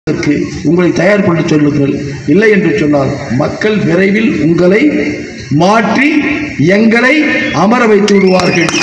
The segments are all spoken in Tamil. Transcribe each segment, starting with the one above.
அதற்கு உங்களை தயார்படுத்தி சொல்லுங்கள் இல்லை என்று சொன்னால் மக்கள் விரைவில் உங்களை மாற்றி எங்களை அமர வைத்து விடுவார்கள்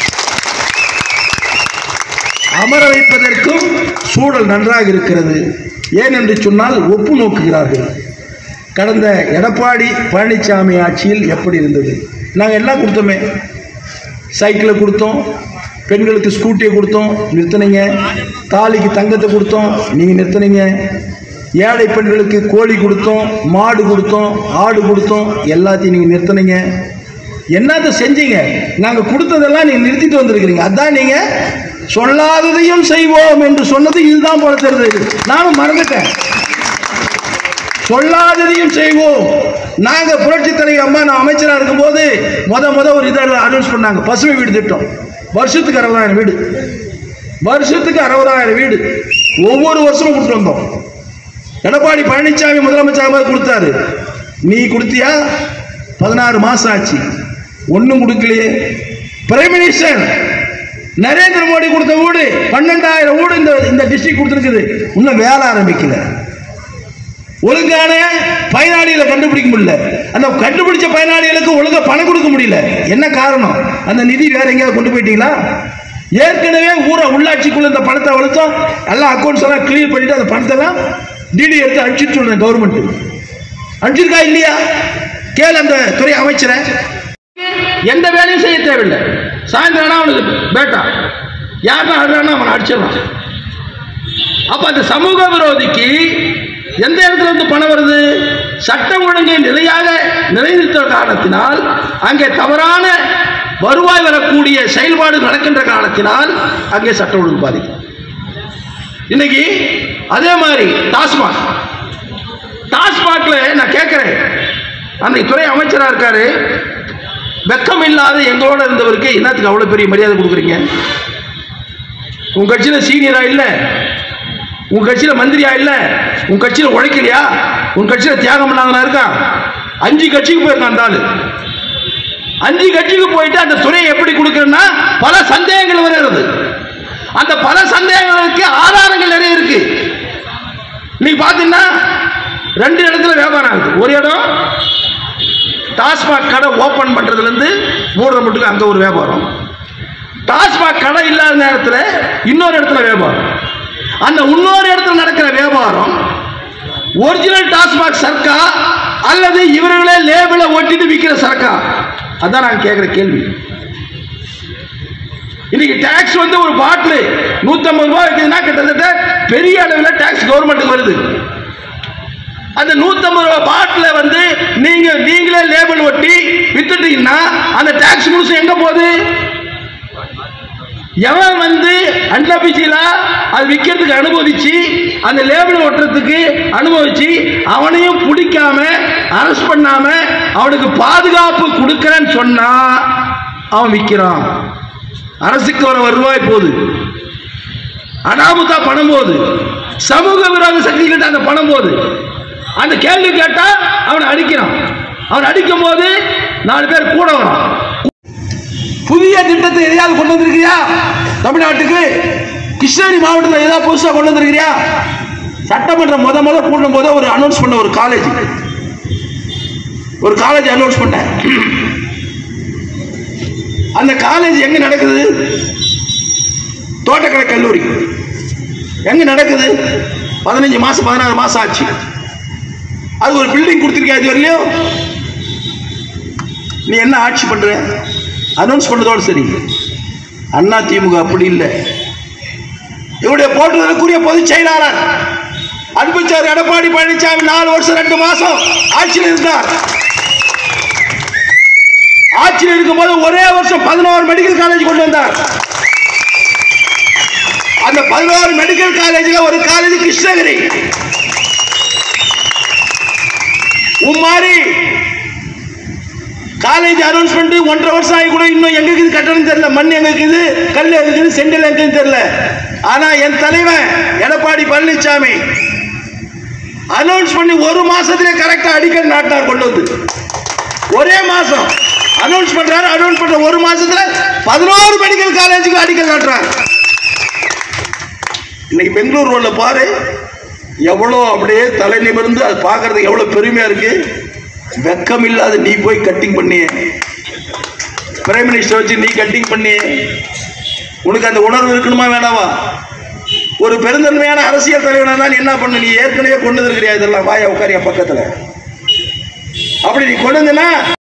அமர வைப்பதற்கும் சூழல் நன்றாக இருக்கிறது ஏன் என்று சொன்னால் ஒப்பு நோக்குகிறார்கள் கடந்த எடப்பாடி பழனிசாமி ஆட்சியில் எப்படி இருந்தது நாங்கள் எல்லாம் கொடுத்தோமே சைக்கிளை கொடுத்தோம் பெண்களுக்கு ஸ்கூட்டியை கொடுத்தோம் நிறுத்தினீங்க தாலிக்கு தங்கத்தை கொடுத்தோம் நீங்கள் நிறுத்தினீங்க ஏழை பெண்களுக்கு கோழி கொடுத்தோம் மாடு கொடுத்தோம் ஆடு கொடுத்தோம் எல்லாத்தையும் நீங்கள் நிறுத்தினீங்க என்னத்தை செஞ்சீங்க நாங்கள் கொடுத்ததெல்லாம் நீங்கள் நிறுத்திட்டு வந்திருக்கிறீங்க அதான் நீங்கள் சொல்லாததையும் செய்வோம் என்று சொன்னது இதுதான் போல தெரியுது நானும் மறந்துட்டேன் சொல்லாததையும் செய்வோம் நாங்க புரட்சி தலைவர் அம்மா நான் அமைச்சரா இருக்கும்போது முத முத ஒரு இதை அனௌன்ஸ் பண்ணாங்க பசுமை வீடு திட்டம் வருஷத்துக்கு அறுபதாயிரம் வீடு வருஷத்துக்கு அறுபதாயிரம் வீடு ஒவ்வொரு வருஷமும் கொடுத்து வந்தோம் எடப்பாடி பழனிசாமி முதலமைச்சராக கொடுத்தாரு நீ கொடுத்தியா பதினாறு மாசம் ஆச்சு ஒன்றும் கொடுக்கலையே பிரைம் மினிஸ்டர் நரேந்திர மோடி கொடுத்த வீடு பன்னெண்டாயிரம் வீடு இந்த இந்த டிஸ்ட்ரிக்ட் கொடுத்துருக்குது இன்னும் வேலை ஆரம்பிக்கல ஒழுங்கான பயனாளிகளை கண்டுபிடிக்க முடியல அந்த கண்டுபிடிச்ச பயனாளிகளுக்கு ஒழுங்கா பணம் கொடுக்க முடியல என்ன காரணம் அந்த நிதி வேற எங்கேயாவது கொண்டு போயிட்டீங்களா ஏற்கனவே ஊரை உள்ளாட்சிக்குள்ள இந்த பணத்தை வளர்த்தோம் எல்லா அக்கௌண்ட்ஸ் எல்லாம் கிளியர் பண்ணிட்டு அந்த பணத்தை எல்லாம் டிடி எடுத்து அனுப்பிச்சிட்டு சொல்றேன் கவர்மெண்ட் அனுப்பிச்சிருக்கா இல்லையா கேளு அந்த துறை அமைச்சரை எந்த வேலையும் செய்ய தேவையில்லை சாயந்தரம் அவனுக்கு பேட்டா யாருன்னா ஆடுறான்னா அவனை அடிச்சிடலாம் அப்ப அந்த சமூக விரோதிக்கு எந்த இடத்துல இருந்து பணம் வருது சட்டம் ஒழுங்கை நிலையாக நிலைநிறுத்த காரணத்தினால் அங்கே தவறான வருவாய் வரக்கூடிய செயல்பாடு நடக்கின்ற காரணத்தினால் அங்கே சட்டம் ஒழுங்கு பாதிக்கும் இன்னைக்கு அதே மாதிரி டாஸ்மாக் டாஸ்மாக்ல நான் கேட்கிறேன் அந்த துறை அமைச்சரா இருக்காரு வெக்கம் இல்லாத எங்களோட இருந்தவருக்கு என்னத்துக்கு அவ்வளவு பெரிய மரியாதை கொடுக்குறீங்க உங்க கட்சியில சீனியரா இல்ல உங்க கட்சியில மந்திரியா இல்ல உங்க கட்சியில உழைக்கலையா உங்க கட்சியில தியாகம் பண்ணாங்கன்னா இருக்கான் அஞ்சு கட்சிக்கு போயிருக்கான் அந்த ஆளு அஞ்சு கட்சிக்கு போயிட்டு அந்த துறையை எப்படி கொடுக்கறன்னா பல சந்தேகங்கள் வருகிறது அந்த பல சந்தேகங்களுக்கு ஆதாரங்கள் நிறைய இருக்கு நீ பாத்தீங்கன்னா ரெண்டு இடத்துல வியாபாரம் ஆகுது ஒரு இடம் டாஸ்மாக் கடை ஓபன் பண்றதுல இருந்து மூடுற மட்டுக்கு அங்க ஒரு வியாபாரம் டாஸ்மாக் கடை இல்லாத நேரத்தில் இன்னொரு இடத்துல வியாபாரம் அந்த இன்னொரு இடத்துல நடக்கிற வியாபாரம் ஒரிஜினல் டாஸ்மாக் சர்க்கா அல்லது இவர்களே லேபிளை ஒட்டிட்டு விற்கிற சரக்கா அதான் நான் கேட்குற கேள்வி இன்னைக்கு டாக்ஸ் வந்து ஒரு பாட்டில் நூற்றம்பது ரூபாய் இருக்குதுன்னா கிட்டத்தட்ட பெரிய அளவில் டாக்ஸ் கவர்மெண்ட்டுக்கு வருது அந்த நூற்றம்பது ரூபாய் பாட்டில் வந்து நீங்க நீங்களே லேபிள் ஒட்டி வித்துட்டீங்கன்னா அந்த டாக்ஸ் முழுசும் எங்க போகுது எவன் வந்து அன்லபிச்சில அது விற்கிறதுக்கு அனுமதிச்சு அந்த லேபிள் ஒட்டுறதுக்கு அனுபவிச்சு அவனையும் பிடிக்காம அரெஸ்ட் பண்ணாம அவனுக்கு பாதுகாப்பு கொடுக்கறேன்னு சொன்னா அவன் விற்கிறான் அரசுக்கு வர வருவாய் போகுது அனாமுத்தா பணம் போகுது சமூக விரோத சக்திகிட்ட அந்த பணம் போகுது அந்த கேள்வி கேட்டா அவனை அடிக்கிறான் அவன் அடிக்கும் போது நாலு பேர் கூட வரான் புதிய திட்டத்தை எதையாவது கொண்டு வந்திருக்கிறியா தமிழ்நாட்டுக்கு கிருஷ்ணகிரி மாவட்டத்தில் ஏதாவது புதுசாக கொண்டு வந்திருக்கிறியா சட்டமன்றம் முத முத கூட்டும் போது ஒரு அனௌன்ஸ் பண்ண ஒரு காலேஜ் ஒரு காலேஜ் அனௌன்ஸ் பண்ணேன் அந்த காலேஜ் எங்க நடக்குது தோட்டக்கலை கல்லூரி எங்க நடக்குது பதினஞ்சு மாசம் பதினாறு மாசம் ஆச்சு அது ஒரு பில்டிங் கொடுத்துருக்கியா இது வரையிலும் நீ என்ன ஆட்சி பண்ற அனௌன்ஸ் பண்ணதோடு சரி அண்ணா திமுக அப்படி இல்லை இவருடைய போட்டுதலுக்குரிய பொதுச் செயலாளர் அன்புச்சார் எடப்பாடி பழனிசாமி நாலு வருஷம் ரெண்டு மாசம் ஆட்சியில் இருந்தார் ஆட்சியில் இருக்கும்போது ஒரே வருஷம் பதினோரு மெடிக்கல் காலேஜ் கொண்டு வந்தார் அந்த பதினோரு மெடிக்கல் காலேஜில் ஒரு காலேஜ் கிருஷ்ணகிரி உன் மாதிரி காலேஜ் அனௌன்ஸ்மெண்ட் ஒன்றரை வருஷம் ஆகி கூட இன்னும் எங்க இருக்குது கட்டணம் தெரியல மண் எங்க இருக்குது கல் எங்க இருக்குது செங்கல் எங்க இருக்குதுன்னு தெரியல ஆனா என் தலைவன் எடப்பாடி பழனிசாமி அனௌன்ஸ் பண்ணி ஒரு மாசத்துல கரெக்டா அடிக்கல் நாட்டார் கொண்டு வந்து ஒரே மாசம் அனௌன்ஸ் பண்றாரு அனௌன்ஸ் பண்ற ஒரு மாசத்துல பதினோரு மெடிக்கல் காலேஜுக்கு அடிக்கல் நாட்டுறாரு இன்னைக்கு பெங்களூர் ரோட்ல பாரு எவ்வளோ அப்படியே தலை நிமிர்ந்து அது பார்க்கறதுக்கு எவ்வளோ பெருமையா இருக்கு வெக்கம் இல்லாத நீ போய் கட்டிங் பண்ணியே பிரைம் மினிஸ்டர் வச்சு நீ கட்டிங் பண்ணியே உனக்கு அந்த உணர்வு இருக்கணுமா வேணாவா ஒரு பெருந்தன்மையான அரசியல் தலைவனா இருந்தா நீ என்ன பண்ணு நீ ஏற்கனவே கொண்டு இருக்கிறியா இதெல்லாம் வாயா உட்காரியா பக்கத்துல அப்படி நீ கொண்டு வந்தனா